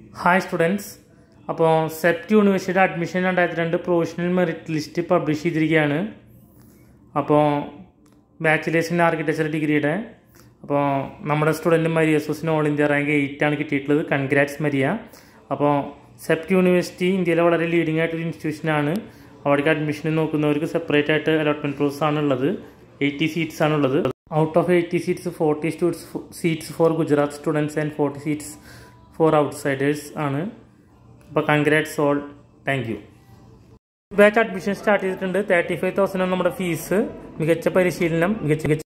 hi students അപ്പോൾ CEPT യൂണിവേഴ്സിറ്റിയുടെ admission രണ്ടായിരത്തി രണ്ട് പ്രൊഫഷണൽ മെറിറ്റ് ലിസ്റ്റ് പബ്ലിഷ് ചെയ്തിരിക്കുകയാണ് അപ്പോൾ ബാച്ചിലേഴ്സ് ഇൻ ആർക്കിടെക്ചർ ഡിഗ്രിയുടെ അപ്പോൾ നമ്മുടെ സ്റ്റുഡൻറ്റ് മരിയ സൂസിന് ഓൾ ഇന്ത്യ റാങ്ക് എയ്റ്റ് ആണ് കിട്ടിയിട്ടുള്ളത് കൺഗ്രാറ്റ്സ് മരിയ അപ്പോൾ സെപ്റ്റ് യൂണിവേഴ്സിറ്റി ഇന്ത്യയിലെ വളരെ ലീഡിംഗ് ആയിട്ടൊരു ഇൻസ്റ്റിറ്റ്യൂഷനാണ് അവിടേക്ക് അഡ്മിഷൻ നോക്കുന്നവർക്ക് സെപ്പറേറ്റ് ആയിട്ട് അലോട്ട്മെൻറ്റ് പ്രോസസ് ആണുള്ളത് എയ്റ്റി സീറ്റ്സ് ആണുള്ളത് out of eighty seats forty students seats for Gujarat students and forty seats for outsiders ആണ് അപ്പോൾ congrats all thank you batch admission start ചെയ്തിട്ടുണ്ട് തേർട്ടി ഫൈവ് തൗസൻഡ് നമ്മുടെ ഫീസ് മികച്ച പരിശീലനം മികച്ച മികച്ച